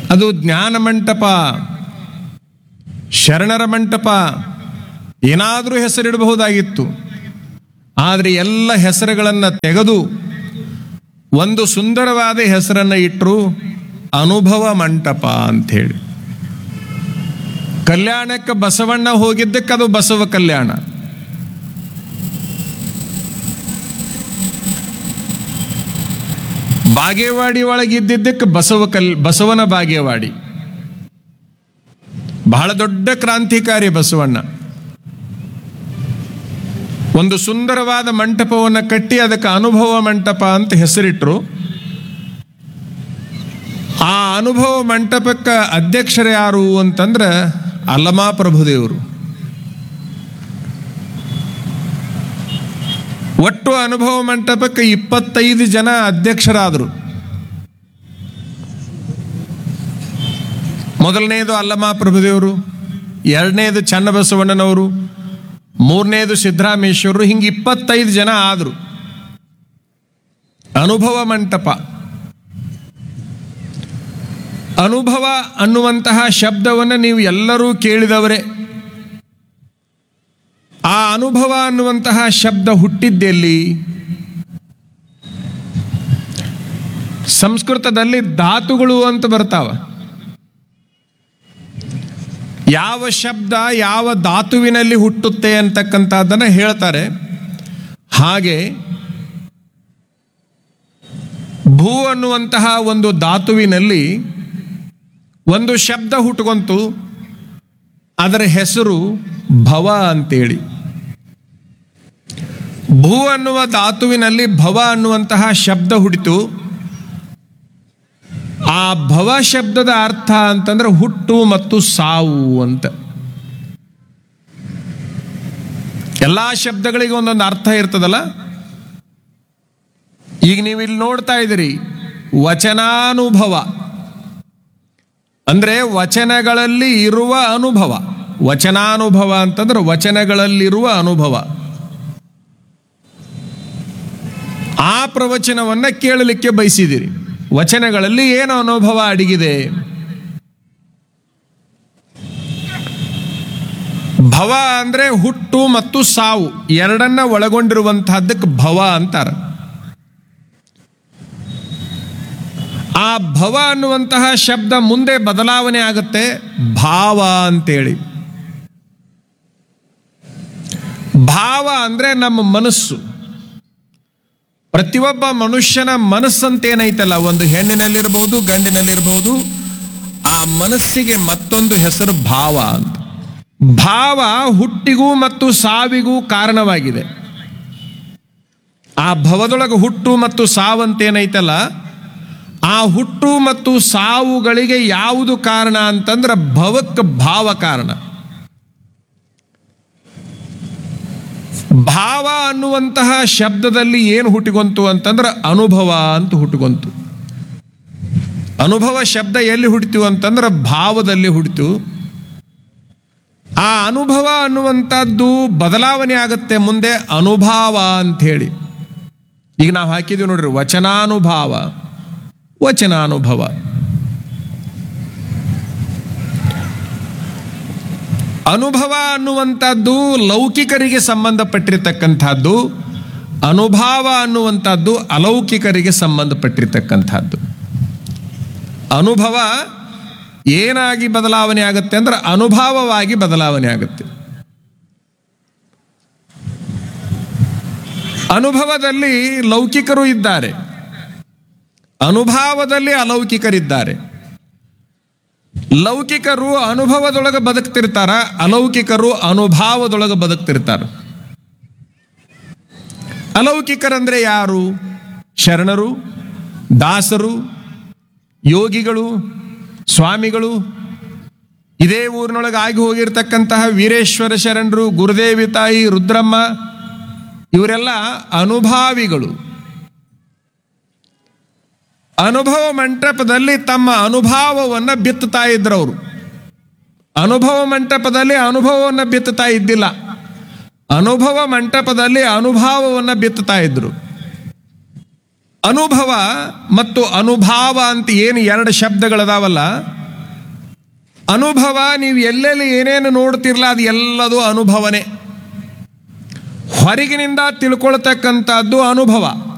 ಅದು ಜ್ಞಾನ ಮಂಟಪ ಶರಣರ ಮಂಟಪ ಏನಾದರೂ ಹೆಸರಿಡಬಹುದಾಗಿತ್ತು ಆದರೆ ಎಲ್ಲ ಹೆಸರುಗಳನ್ನು ತೆಗೆದು ಒಂದು ಸುಂದರವಾದ ಹೆಸರನ್ನು ಇಟ್ಟರು ಅನುಭವ ಮಂಟಪ ಅಂಥೇಳಿ ಕಲ್ಯಾಣಕ್ಕೆ ಬಸವಣ್ಣ ಹೋಗಿದ್ದಕ್ಕೆ ಅದು ಬಸವ ಕಲ್ಯಾಣ ಬಾಗೇವಾಡಿ ಒಳಗಿದ್ದಿದ್ದಕ್ಕೆ ಬಸವ ಕಲ್ ಬಸವನ ಬಾಗೇವಾಡಿ ಬಹಳ ದೊಡ್ಡ ಕ್ರಾಂತಿಕಾರಿ ಬಸವಣ್ಣ ಒಂದು ಸುಂದರವಾದ ಮಂಟಪವನ್ನು ಕಟ್ಟಿ ಅದಕ್ಕೆ ಅನುಭವ ಮಂಟಪ ಅಂತ ಹೆಸರಿಟ್ರು ಆ ಅನುಭವ ಮಂಟಪಕ್ಕೆ ಅಧ್ಯಕ್ಷರು ಯಾರು ಅಂತಂದ್ರೆ ಅಲ್ಲಮಾ ಪ್ರಭುದೇವರು ಒಟ್ಟು ಅನುಭವ ಮಂಟಪಕ್ಕೆ ಇಪ್ಪತ್ತೈದು ಜನ ಅಧ್ಯಕ್ಷರಾದರು ಮೊದಲನೇದು ಅಲ್ಲಮಾ ಪ್ರಭುದೇವರು ಎರಡನೇದು ಚನ್ನಬಸವಣ್ಣನವರು ಮೂರನೇದು ಸಿದ್ದರಾಮೇಶ್ವರರು ಹಿಂಗೆ ಇಪ್ಪತ್ತೈದು ಜನ ಆದರು ಅನುಭವ ಮಂಟಪ ಅನುಭವ ಅನ್ನುವಂತಹ ಶಬ್ದವನ್ನು ನೀವು ಎಲ್ಲರೂ ಕೇಳಿದವರೇ ಆ ಅನುಭವ ಅನ್ನುವಂತಹ ಶಬ್ದ ಹುಟ್ಟಿದ್ದೆಲ್ಲಿ ಸಂಸ್ಕೃತದಲ್ಲಿ ಧಾತುಗಳು ಅಂತ ಬರ್ತಾವ ಯಾವ ಶಬ್ದ ಯಾವ ಧಾತುವಿನಲ್ಲಿ ಹುಟ್ಟುತ್ತೆ ಅಂತಕ್ಕಂಥದ್ದನ್ನು ಹೇಳ್ತಾರೆ ಹಾಗೆ ಭೂ ಅನ್ನುವಂತಹ ಒಂದು ಧಾತುವಿನಲ್ಲಿ ಒಂದು ಶಬ್ದ ಹುಟ್ಟುಕೊಂತು ಅದರ ಹೆಸರು ಭವ ಅಂತೇಳಿ ಭೂ ಅನ್ನುವ ಧಾತುವಿನಲ್ಲಿ ಭವ ಅನ್ನುವಂತಹ ಶಬ್ದ ಹುಟ್ಟಿತು ಆ ಭವ ಶಬ್ದದ ಅರ್ಥ ಅಂತಂದ್ರೆ ಹುಟ್ಟು ಮತ್ತು ಸಾವು ಅಂತ ಎಲ್ಲಾ ಶಬ್ದಗಳಿಗೆ ಒಂದೊಂದು ಅರ್ಥ ಇರ್ತದಲ್ಲ ಈಗ ನೀವು ಇಲ್ಲಿ ನೋಡ್ತಾ ಇದ್ದೀರಿ ವಚನಾನುಭವ ಅಂದ್ರೆ ವಚನಗಳಲ್ಲಿ ಇರುವ ಅನುಭವ ವಚನಾನುಭವ ಅಂತಂದ್ರೆ ವಚನಗಳಲ್ಲಿರುವ ಅನುಭವ ಆ ಪ್ರವಚನವನ್ನ ಕೇಳಲಿಕ್ಕೆ ಬಯಸಿದಿರಿ ವಚನಗಳಲ್ಲಿ ಏನು ಅನುಭವ ಅಡಗಿದೆ ಭವ ಅಂದ್ರೆ ಹುಟ್ಟು ಮತ್ತು ಸಾವು ಎರಡನ್ನ ಒಳಗೊಂಡಿರುವಂತಹದ್ದಕ್ಕೆ ಭವ ಅಂತಾರ ಆ ಭವ ಅನ್ನುವಂತಹ ಶಬ್ದ ಮುಂದೆ ಬದಲಾವಣೆ ಆಗುತ್ತೆ ಭಾವ ಅಂತೇಳಿ ಭಾವ ಅಂದ್ರೆ ನಮ್ಮ ಮನಸ್ಸು ಪ್ರತಿಯೊಬ್ಬ ಮನುಷ್ಯನ ಮನಸ್ಸಂತೇನೈತಲ್ಲ ಒಂದು ಹೆಣ್ಣಿನಲ್ಲಿರ್ಬಹುದು ಗಂಡಿನಲ್ಲಿರ್ಬಹುದು ಆ ಮನಸ್ಸಿಗೆ ಮತ್ತೊಂದು ಹೆಸರು ಭಾವ ಅಂತ ಭಾವ ಹುಟ್ಟಿಗೂ ಮತ್ತು ಸಾವಿಗೂ ಕಾರಣವಾಗಿದೆ ಆ ಭವದೊಳಗೆ ಹುಟ್ಟು ಮತ್ತು ಸಾವಂತೇನೈತಲ್ಲ ಆ ಹುಟ್ಟು ಮತ್ತು ಸಾವುಗಳಿಗೆ ಯಾವುದು ಕಾರಣ ಅಂತಂದ್ರೆ ಭವಕ್ಕೆ ಭಾವ ಕಾರಣ ಭಾವ ಅನ್ನುವಂತಹ ಶಬ್ದದಲ್ಲಿ ಏನು ಹುಟ್ಟಿಕೊಂತು ಅಂತಂದ್ರೆ ಅನುಭವ ಅಂತ ಹುಟ್ಟಿಕೊಂತು ಅನುಭವ ಶಬ್ದ ಎಲ್ಲಿ ಹುಟ್ಟಿತು ಅಂತಂದ್ರೆ ಭಾವದಲ್ಲಿ ಹುಟ್ಟಿತು ಆ ಅನುಭವ ಅನ್ನುವಂಥದ್ದು ಬದಲಾವಣೆ ಆಗುತ್ತೆ ಮುಂದೆ ಅನುಭಾವ ಅಂತ ಹೇಳಿ ಈಗ ನಾವು ಹಾಕಿದ್ವಿ ನೋಡ್ರಿ ವಚನಾನುಭಾವ ವಚನಾನುಭವ ಅನುಭವ ಅನ್ನುವಂಥದ್ದು ಲೌಕಿಕರಿಗೆ ಸಂಬಂಧಪಟ್ಟಿರ್ತಕ್ಕಂಥದ್ದು ಅನುಭಾವ ಅನ್ನುವಂಥದ್ದು ಅಲೌಕಿಕರಿಗೆ ಸಂಬಂಧಪಟ್ಟಿರ್ತಕ್ಕಂಥದ್ದು ಅನುಭವ ಏನಾಗಿ ಬದಲಾವಣೆ ಆಗುತ್ತೆ ಅಂದ್ರೆ ಅನುಭಾವವಾಗಿ ಬದಲಾವಣೆ ಆಗುತ್ತೆ ಅನುಭವದಲ್ಲಿ ಲೌಕಿಕರು ಇದ್ದಾರೆ ಅನುಭಾವದಲ್ಲಿ ಅಲೌಕಿಕರಿದ್ದಾರೆ ಲೌಕಿಕರು ಅನುಭವದೊಳಗೆ ಬದುಕ್ತಿರ್ತಾರ ಅಲೌಕಿಕರು ಅನುಭಾವದೊಳಗೆ ಬದುಕ್ತಿರ್ತಾರ ಅಲೌಕಿಕರಂದ್ರೆ ಯಾರು ಶರಣರು ದಾಸರು ಯೋಗಿಗಳು ಸ್ವಾಮಿಗಳು ಇದೇ ಊರಿನೊಳಗೆ ಆಗಿ ಹೋಗಿರ್ತಕ್ಕಂತಹ ವೀರೇಶ್ವರ ಶರಣರು ಗುರುದೇವಿ ತಾಯಿ ರುದ್ರಮ್ಮ ಇವರೆಲ್ಲ ಅನುಭಾವಿಗಳು ಅನುಭವ ಮಂಟಪದಲ್ಲಿ ತಮ್ಮ ಅನುಭವವನ್ನು ಬಿತ್ತುತ್ತಾ ಇದ್ರು ಅವರು ಅನುಭವ ಮಂಟಪದಲ್ಲಿ ಅನುಭವವನ್ನು ಬಿತ್ತುತ್ತಾ ಇದ್ದಿಲ್ಲ ಅನುಭವ ಮಂಟಪದಲ್ಲಿ ಅನುಭವವನ್ನು ಬಿತ್ತುತ್ತಾ ಇದ್ರು ಅನುಭವ ಮತ್ತು ಅನುಭಾವ ಅಂತ ಏನು ಎರಡು ಶಬ್ದಗಳದಾವಲ್ಲ ಅನುಭವ ನೀವು ಎಲ್ಲೆಲ್ಲಿ ಏನೇನು ನೋಡ್ತಿರ್ಲ ಅದು ಎಲ್ಲದೂ ಅನುಭವನೇ ಹೊರಗಿನಿಂದ ತಿಳ್ಕೊಳ್ತಕ್ಕಂಥದ್ದು ಅನುಭವ